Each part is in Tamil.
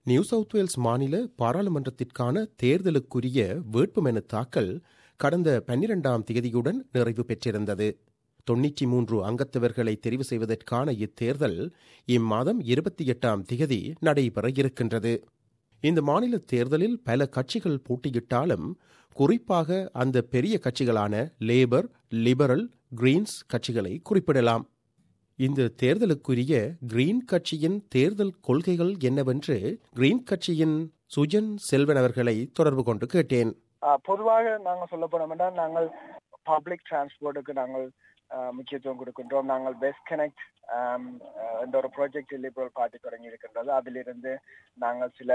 நியூ சவுத் வேல்ஸ் மாநில பாராளுமன்றத்திற்கான தேர்தலுக்குரிய வேட்புமனு தாக்கல் கடந்த பன்னிரண்டாம் தேதியுடன் நிறைவு பெற்றிருந்தது தொன்னூற்றி மூன்று அங்கத்தவர்களை தெரிவு செய்வதற்கான இத்தேர்தல் இம்மாதம் இருபத்தி எட்டாம் திகதி நடைபெற இருக்கின்றது இந்த மாநில தேர்தலில் பல கட்சிகள் போட்டியிட்டாலும் குறிப்பாக அந்த பெரிய கட்சிகளான லேபர் லிபரல் கிரீன்ஸ் கட்சிகளை குறிப்பிடலாம் இந்த தேர்தலுக்குரிய கிரீன் கட்சியின் தேர்தல் கொள்கைகள் என்னவென்று கிரீன் கட்சியின் சுஜன் செல்வன் அவர்களை தொடர்பு கொண்டு கேட்டேன் பொதுவாக நாங்கள் சொல்ல போனோம் என்றால் நாங்கள் பப்ளிக் டிரான்ஸ்போர்ட்டுக்கு நாங்கள் முக்கியத்துவம் கொடுக்கின்றோம் நாங்கள் பெஸ்ட் கனெக்ட் என்ற ஒரு ப்ராஜெக்ட் லிபரல் பார்ட்டி தொடங்கி இருக்கின்றது அதிலிருந்து நாங்கள் சில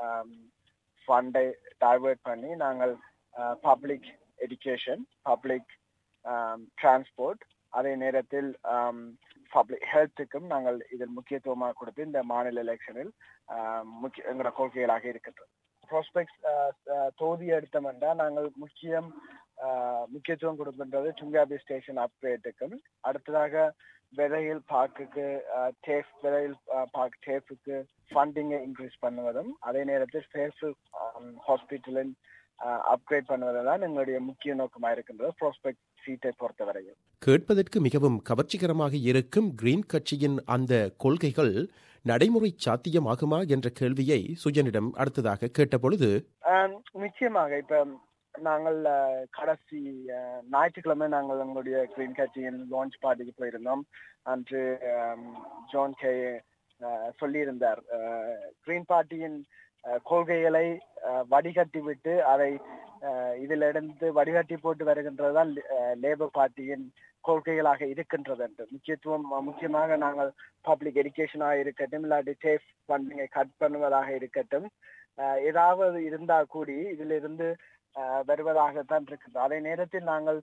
ஃபண்டை டைவர்ட் பண்ணி நாங்கள் பப்ளிக் எஜுகேஷன் பப்ளிக் டிரான்ஸ்போர்ட் அதே நேரத்தில் பப்ளிக் ஹெல்த்துக்கும் நாங்கள் இதில் முக்கியத்துவமாக கொடுத்து இந்த மாநில எலெக்ஷனில் முக்கிய எங்களோட கொள்கைகளாக இருக்கின்றது ப்ராஸ்பெக்ட்ஸ் தொகுதி எடுத்தோம் என்றால் நாங்கள் முக்கியம் முக்கியத்துவம் கொடுக்கின்றது சுங்காபி ஸ்டேஷன் அப்கிரேட்டுக்கும் அடுத்ததாக விரையில் பார்க்குக்கு டேஃப் விரையில் பார்க் டேஃபுக்கு ஃபண்டிங்கை இன்க்ரீஸ் பண்ணுவதும் அதே நேரத்தில் ஃபேஸ்புக் ஹாஸ்பிட்டலின் அப்கிரேட் பண்ணுவதுதான் எங்களுடைய முக்கிய நோக்கமாக இருக்கின்றது ப்ராஸ்பெக்ட் சீட்டை பொறுத்தவரையில் கேட்பதற்கு மிகவும் கவர்ச்சிகரமாக இருக்கும் கிரீன் கட்சியின் அந்த கொள்கைகள் நடைமுறை சாத்தியமாகுமா என்ற கேள்வியை சுஜனிடம் அடுத்ததாக கேட்டபொழுது நிச்சயமாக இப்ப நாங்கள் கடைசி ஞாயிற்றுக்கிழமை நாங்கள் எங்களுடைய கிரீன் கட்சியின் லான்ச் பார்ட்டிக்கு போயிருந்தோம் அன்று ஜோன் கே சொல்லியிருந்தார் கிரீன் பார்ட்டியின் கொள்கைகளை வடிகட்டி விட்டு அதை இதிலிருந்து வடிகட்டி போட்டு வருகின்றதுதான் லேபர் பார்ட்டியின் கொள்கைகளாக இருக்கின்றது என்று முக்கியத்துவம் முக்கியமாக நாங்கள் பப்ளிக் எஜுகேஷனாக இருக்கட்டும் இல்லாட்டி சேஃப் ஃபண்டிங்கை கட் பண்ணுவதாக இருக்கட்டும் ஏதாவது இருந்தா கூடி இதிலிருந்து வருவதாகத்தான் இருக்கின்றது அதே நேரத்தில் நாங்கள்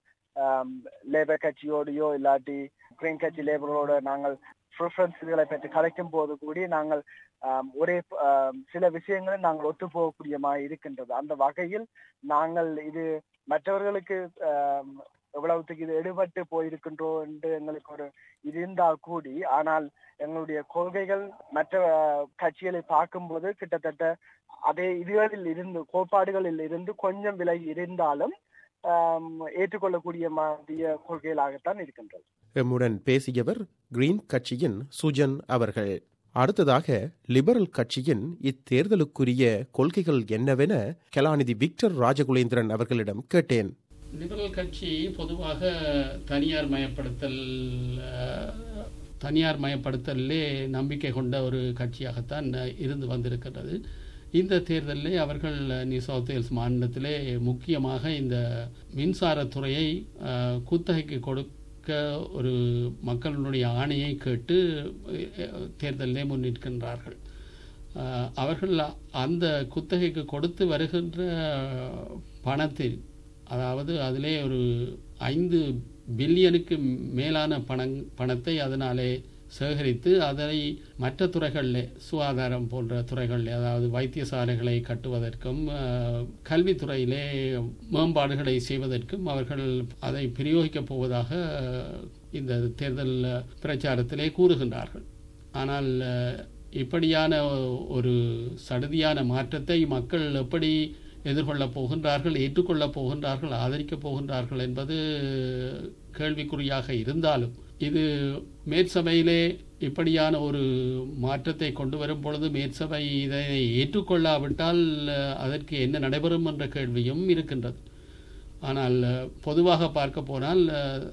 லேபர் கட்சியோடையோ இல்லாட்டி கிரீன் கட்சி லேபரோட நாங்கள் ப்ரிஃபரன்ஸ்களை பற்றி கலைக்கும் போது கூடி நாங்கள் ஒரே சில விஷயங்களை நாங்கள் ஒத்து போகக்கூடியமா இருக்கின்றது அந்த வகையில் நாங்கள் இது மற்றவர்களுக்கு எவ்வளவுக்கு இது எடுபட்டு போயிருக்கின்றோம் என்று எங்களுக்கு ஒரு இது இருந்தால் கூடி ஆனால் எங்களுடைய கொள்கைகள் மற்ற கட்சிகளை பார்க்கும்போது கிட்டத்தட்ட அதே இதுகளில் இருந்து கோட்பாடுகளில் இருந்து கொஞ்சம் விலகி இருந்தாலும் ஏற்றுக்கொள்ளக்கூடிய மாதிரிய கொள்கைகளாகத்தான் இருக்கின்றது எம்முடன் பேசியவர் கிரீன் கட்சியின் சுஜன் அவர்கள் அடுத்ததாக லிபரல் கட்சியின் இத்தேர்தலுக்குரிய கொள்கைகள் என்னவென கலாநிதி விக்டர் ராஜகுலேந்திரன் அவர்களிடம் கேட்டேன் லிபரல் கட்சி பொதுவாக தனியார் மயப்படுத்தல் தனியார் மயப்படுத்தலே நம்பிக்கை கொண்ட ஒரு கட்சியாகத்தான் இருந்து வந்திருக்கிறது இந்த தேர்தலில் அவர்கள் நியூ சவுத் வேல்ஸ் மாநிலத்திலே முக்கியமாக இந்த மின்சாரத்துறையை குத்தகைக்கு கொடுக்க ஒரு மக்களுடைய ஆணையை கேட்டு தேர்தலிலே முன்னிற்கின்றார்கள் அவர்கள் அந்த குத்தகைக்கு கொடுத்து வருகின்ற பணத்தில் அதாவது அதிலே ஒரு ஐந்து பில்லியனுக்கு மேலான பணங் பணத்தை அதனாலே சேகரித்து அதை மற்ற துறைகளில் சுகாதாரம் போன்ற துறைகளில் அதாவது வைத்தியசாலைகளை கட்டுவதற்கும் கல்வித்துறையிலே மேம்பாடுகளை செய்வதற்கும் அவர்கள் அதை பிரயோகிக்கப் போவதாக இந்த தேர்தல் பிரச்சாரத்திலே கூறுகின்றார்கள் ஆனால் இப்படியான ஒரு சடுதியான மாற்றத்தை மக்கள் எப்படி எதிர்கொள்ளப் போகின்றார்கள் ஏற்றுக்கொள்ளப் போகின்றார்கள் ஆதரிக்கப் போகின்றார்கள் என்பது கேள்விக்குறியாக இருந்தாலும் இது மேற்சபையிலே இப்படியான ஒரு மாற்றத்தை கொண்டு வரும் பொழுது மேற்சபை இதை ஏற்றுக்கொள்ளாவிட்டால் அதற்கு என்ன நடைபெறும் என்ற கேள்வியும் இருக்கின்றது ஆனால் பொதுவாக பார்க்க போனால்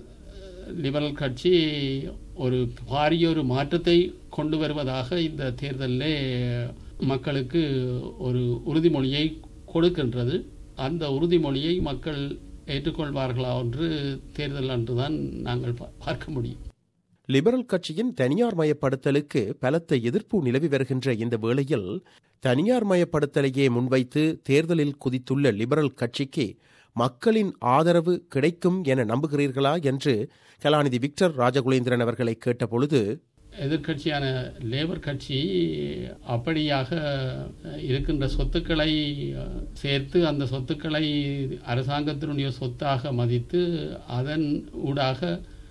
லிபரல் கட்சி ஒரு பாரிய ஒரு மாற்றத்தை கொண்டு வருவதாக இந்த தேர்தலில் மக்களுக்கு ஒரு உறுதிமொழியை கொடுக்கின்றது அந்த உறுதிமொழியை மக்கள் ஏற்றுக்கொள்வார்களா என்று தேர்தல் அன்றுதான் நாங்கள் பார்க்க முடியும் லிபரல் கட்சியின் தனியார் மயப்படுத்தலுக்கு பலத்த எதிர்ப்பு நிலவி வருகின்ற இந்த வேளையில் தனியார் மயப்படுத்தலையே முன்வைத்து தேர்தலில் குதித்துள்ள லிபரல் கட்சிக்கு மக்களின் ஆதரவு கிடைக்கும் என நம்புகிறீர்களா என்று கலாநிதி விக்டர் ராஜகுலேந்திரன் அவர்களை கேட்டபொழுது எதிர்கட்சியான லேபர் கட்சி அப்படியாக இருக்கின்ற சொத்துக்களை சேர்த்து அந்த சொத்துக்களை அரசாங்கத்தினுடைய சொத்தாக மதித்து அதன் ஊடாக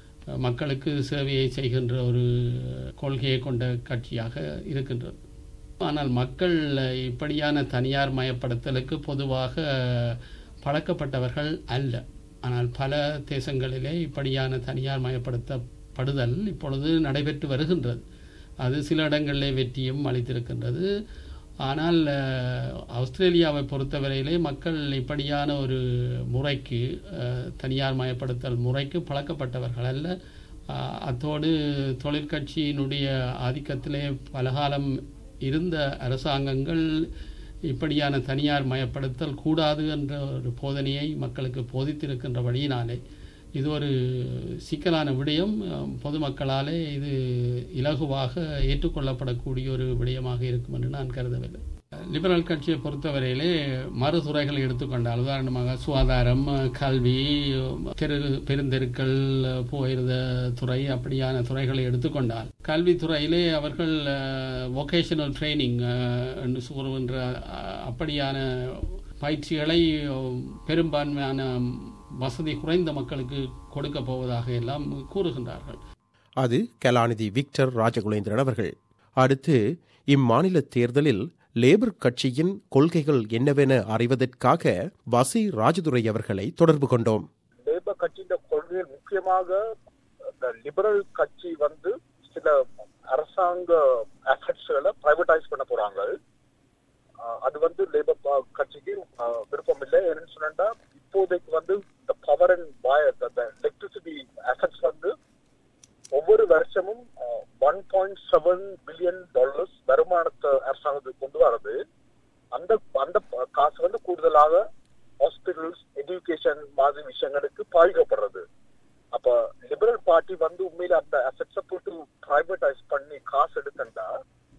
மக்களுக்கு சேவையை செய்கின்ற ஒரு கொள்கையை கொண்ட கட்சியாக இருக்கின்றது ஆனால் மக்கள் இப்படியான தனியார் மயப்படுத்தலுக்கு பொதுவாக பழக்கப்பட்டவர்கள் அல்ல ஆனால் பல தேசங்களிலே இப்படியான தனியார் மயப்படுத்தப்படுதல் இப்பொழுது நடைபெற்று வருகின்றது அது சில இடங்களிலே வெற்றியும் அளித்திருக்கின்றது ஆனால் ஆஸ்திரேலியாவை பொறுத்தவரையிலே மக்கள் இப்படியான ஒரு முறைக்கு தனியார் மயப்படுத்தல் முறைக்கு பழக்கப்பட்டவர்கள் அல்ல அத்தோடு தொழிற்கட்சியினுடைய ஆதிக்கத்திலே பலகாலம் இருந்த அரசாங்கங்கள் இப்படியான தனியார் மயப்படுத்தல் கூடாது என்ற ஒரு போதனையை மக்களுக்கு போதித்திருக்கின்றபடியினாலே இது ஒரு சிக்கலான விடயம் பொதுமக்களாலே இது இலகுவாக ஏற்றுக்கொள்ளப்படக்கூடிய ஒரு விடயமாக இருக்கும் என்று நான் கருதவில்லை லிபரல் கட்சியை பொறுத்தவரையிலே மறுதுறைகளை எடுத்துக்கொண்டால் உதாரணமாக சுகாதாரம் கல்வி தெரு பெருந்தெருக்கள் போயிருந்த துறை அப்படியான துறைகளை எடுத்துக்கொண்டால் கல்வித்துறையிலே அவர்கள் வொகேஷனல் ட்ரைனிங் என்று கூறுகின்ற அப்படியான பயிற்சிகளை பெரும்பான்மையான வசதி குறைந்த மக்களுக்கு கொடுக்க போவதாக எல்லாம் கூறுகின்றார்கள் அது கலாநிதி விக்டர் ராஜகுலேந்திரன் அவர்கள் அடுத்து இம்மாநில தேர்தலில் லேபர் கட்சியின் கொள்கைகள் என்னவென அறிவதற்காக வசி ராஜதுரை அவர்களை தொடர்பு கொண்டோம் லேபர் கட்சியின் கொள்கைகள் முக்கியமாக இந்த லிபரல் கட்சி வந்து சில அரசாங்க அசட்ஸ்களை பிரைவேடைஸ் பண்ண போறாங்க அது வந்து லேபர் கட்சிக்கு விருப்பம் இல்லை என்னன்னு சொன்னா இப்போதைக்கு வந்து இந்த பவர் அண்ட் வயர் அந்த எலக்ட்ரிசிட்டி அசட்ஸ் வந்து ஒவ்வொரு வருஷமும் one point seven billion dollars வருமானத்தை அரசாங்கத்துக்கு கொண்டு வரது அந்த அந்த காசு வந்து கூடுதலாக ஹாஸ்பிட்டல்ஸ் எஜுகேஷன் மாதிரி விஷயங்களுக்கு பாதிக்கப்படுறது அப்ப லிபரல் பார்ட்டி வந்து உண்மையில அந்த அசட்ஸை போட்டு பிரைவேடைஸ் பண்ணி காசு எடுத்தா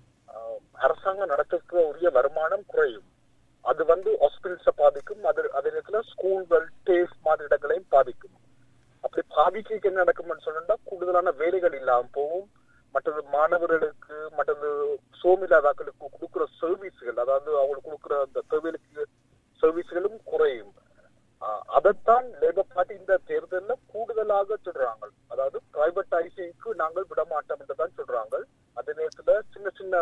அரசாங்கம் நடத்துக்க உரிய வருமானம் குறையும் அது வந்து ஹாஸ்பிட்டல்ஸை பாதிக்கும் அது அதே நேரத்துல ஸ்கூல்கள் டேஃப் மாதிரி இடங்களையும் பாதிக்கும் அப்படி பாதிக்கு என்ன நடக்கும்னு சொன்னா கூடுதலான வேலைகள் இல்லாம போகும் மற்றது மாணவர்களுக்கு மற்றது சோமில்லாதாக்களுக்கு கொடுக்குற சர்வீஸ்கள் அதாவது அவங்களுக்கு கொடுக்குற அந்த தேவைகளுக்கு சர்வீஸ்களும் குறையும் அதைத்தான் லேபர் பார்ட்டி இந்த தேர்தலில் கூடுதலாக சொல்றாங்க அதாவது பிரைவேடைசிங்க்கு நாங்கள் விடமாட்டோம் என்றுதான் சொல்றாங்க அதே நேரத்துல சின்ன சின்ன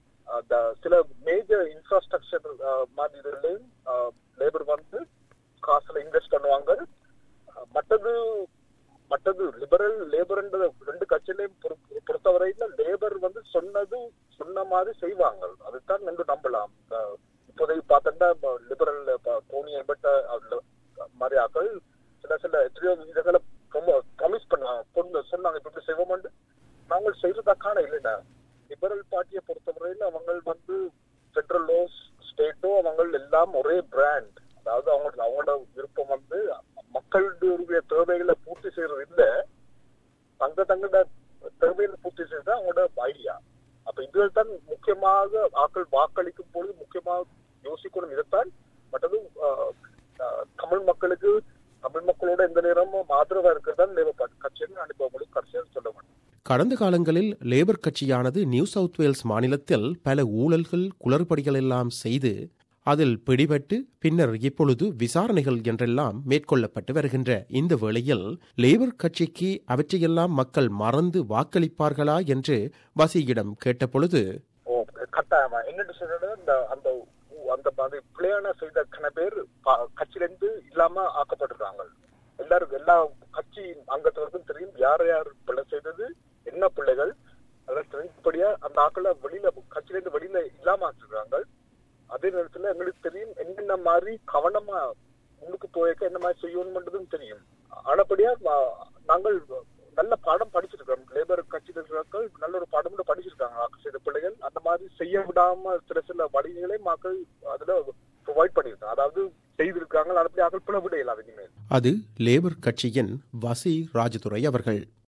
சில மேஜர் இன்ஃப்ராஸ்ட்ரக்சர் மாதிரி இதுலையும் லேபர் வந்து காசுல இன்வெஸ்ட் பண்ணுவாங்க மற்றது மற்றது லிபரல் லேபர்ன்ற ரெண்டு கட்சியிலையும் பொறுத்தவரையில லேபர் வந்து சொன்னது சொன்ன மாதிரி செய்வாங்க அதுதான் நன்கு நம்பலாம் இப்போதைக்கு பார்த்தோம்னா லிபரல் டோனி எல்பர்ட் மாதிரி ஆக்கள் சில சில எத்தனையோ இதுகளை ரொம்ப ப்ராமிஸ் பண்ணாங்க பொண்ணு சொன்னாங்க இப்படி செய்வோம் நாங்கள் செய்யறதாக்கான இல்லைன்னா லிபரல் பார்ட்டியை பொறுத்தவரையில அவங்க வந்து ஃபெடரலோ ஸ்டேட்டோ அவங்க எல்லாம் ஒரே பிராண்ட் அதாவது அவங்க அவங்களோட விருப்பம் வந்து மக்களுடைய தேவைகளை பூர்த்தி செய்யறது இல்ல தங்க தங்களோட தேவைகளை பூர்த்தி செய்யறது அவங்களோட ஐடியா அப்ப இதுகள் தான் முக்கியமாக ஆக்கள் வாக்களிக்கும் பொழுது முக்கியமாக யோசிக்கணும் இதைத்தான் மற்றது தமிழ் மக்களுக்கு தமிழ் மக்களோட எந்த நேரமும் ஆதரவா இருக்கிறதா லேபர் கட்சின்னு அனுப்பவங்களுக்கு கடைசியாக சொல்ல வேண்டும் கடந்த காலங்களில் லேபர் கட்சியானது நியூ சவுத் வேல்ஸ் மாநிலத்தில் பல ஊழல்கள் குளறுபடிகள் எல்லாம் செய்து அதில் பிடிபட்டு பின்னர் இப்பொழுது விசாரணைகள் என்றெல்லாம் மேற்கொள்ளப்பட்டு வருகின்ற இந்த வேளையில் லேபர் கட்சிக்கு அவற்றையெல்லாம் மக்கள் மறந்து வாக்களிப்பார்களா என்று வசியிடம் கேட்டபொழுது ஓ கட்டாயமா என்னன்னு சொல்றது அந்த அந்த அந்த மாதிரி பிள்ளையான செய்த கன பேர் கட்சியிலிருந்து இல்லாம ஆக்கப்பட்டிருக்காங்க எல்லாருக்கும் எல்லா கட்சி அங்கத்தவருக்கும் தெரியும் யார் யார் பிள்ளை செய்தது என்ன பிள்ளைகள் அதெல்லாம் தெரிஞ்சபடியா அந்த ஆக்களை வெளியில கட்சியிலிருந்து வெளியில இல்லாம ஆக்கிருக்காங்க அதே நேரத்துல எங்களுக்கு தெரியும் என்னென்ன மாதிரி கவனமா முன்னுக்கு போயிருக்க என்ன மாதிரி செய்யணும்ன்றதும் தெரியும் ஆனப்படியா நாங்கள் நல்ல பாடம் படிச்சிருக்கோம் லேபர் கட்சிகள் நல்ல ஒரு பாடம் படிச்சிருக்காங்க செய்த பிள்ளைகள் அந்த மாதிரி செய்ய விடாம சில சில வழிகளை மக்கள் அதுல ப்ரொவைட் பண்ணியிருக்காங்க அதாவது செய்திருக்காங்க அப்படி ஆக்கள் பிளவிட இல்லாத இனிமேல் அது லேபர் கட்சியின் வசி ராஜதுரை அவர்கள்